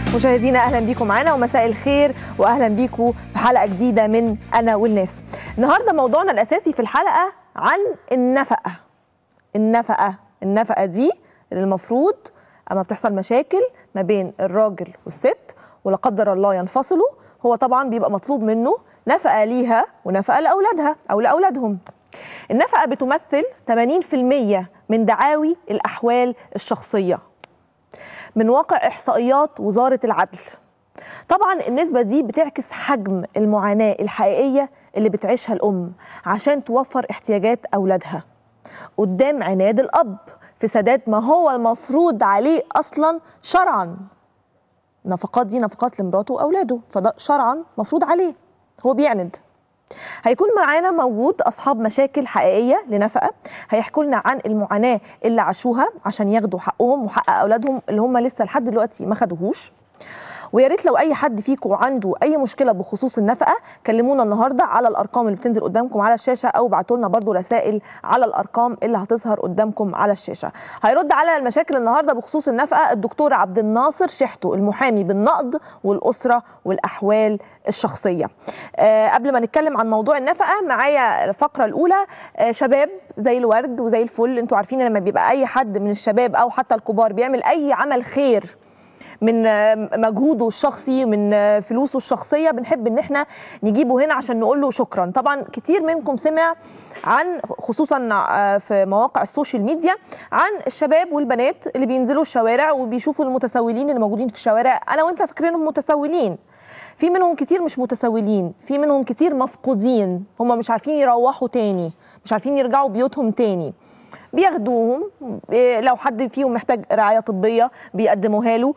مشاهدينا اهلا بيكم معانا ومساء الخير واهلا بيكم في حلقه جديده من انا والناس النهارده موضوعنا الاساسي في الحلقه عن النفقه النفقه النفقه دي اللي المفروض اما بتحصل مشاكل ما بين الراجل والست ولا قدر الله ينفصلوا هو طبعا بيبقى مطلوب منه نفقه ليها ونفقه لاولادها او لاولادهم النفقه بتمثل 80% من دعاوي الاحوال الشخصيه من واقع احصائيات وزاره العدل طبعا النسبه دي بتعكس حجم المعاناه الحقيقيه اللي بتعيشها الام عشان توفر احتياجات اولادها قدام عناد الاب في سداد ما هو المفروض عليه اصلا شرعا النفقات دي نفقات لمراته واولاده فده شرعا مفروض عليه هو بيعند هيكون معانا موجود اصحاب مشاكل حقيقيه لنفقه هيحكوا لنا عن المعاناه اللي عاشوها عشان ياخدوا حقهم وحق اولادهم اللي هم لسه لحد دلوقتي ما خدوهوش ويا ريت لو اي حد فيكم عنده اي مشكله بخصوص النفقه كلمونا النهارده على الارقام اللي بتنزل قدامكم على الشاشه او ابعتوا لنا برده رسائل على الارقام اللي هتظهر قدامكم على الشاشه هيرد على المشاكل النهارده بخصوص النفقه الدكتور عبد الناصر شحتو المحامي بالنقد والاسره والاحوال الشخصيه أه قبل ما نتكلم عن موضوع النفقه معايا الفقره الاولى أه شباب زي الورد وزي الفل انتوا عارفين لما بيبقى اي حد من الشباب او حتى الكبار بيعمل اي عمل خير من مجهوده الشخصي من فلوسه الشخصيه بنحب ان احنا نجيبه هنا عشان نقول له شكرا طبعا كتير منكم سمع عن خصوصا في مواقع السوشيال ميديا عن الشباب والبنات اللي بينزلوا الشوارع وبيشوفوا المتسولين اللي موجودين في الشوارع انا وانت فاكرينهم متسولين في منهم كتير مش متسولين في منهم كتير مفقودين هم مش عارفين يروحوا تاني مش عارفين يرجعوا بيوتهم تاني بياخدوهم لو حد فيهم محتاج رعايه طبيه بيقدموها له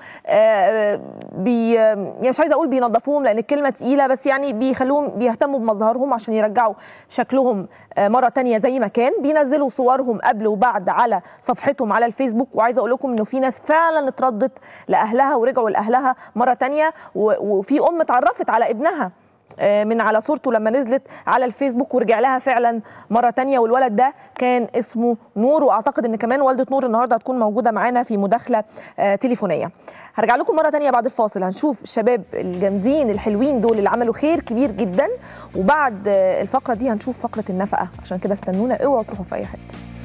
بي يعني مش عايزه اقول بينظفوهم لان الكلمه تقيله بس يعني بيخلوهم بيهتموا بمظهرهم عشان يرجعوا شكلهم مره تانية زي ما كان بينزلوا صورهم قبل وبعد على صفحتهم على الفيسبوك وعايزه اقول لكم انه في ناس فعلا اتردت لاهلها ورجعوا لاهلها مره تانية وفي ام اتعرفت على ابنها من على صورته لما نزلت على الفيسبوك ورجع لها فعلا مره تانية والولد ده كان اسمه نور واعتقد ان كمان والده نور النهارده هتكون موجوده معانا في مداخله تليفونيه هرجع لكم مره تانية بعد الفاصل هنشوف الشباب الجامدين الحلوين دول اللي عملوا خير كبير جدا وبعد الفقره دي هنشوف فقره النفقه عشان كده استنونا اوعوا تروحوا في اي حته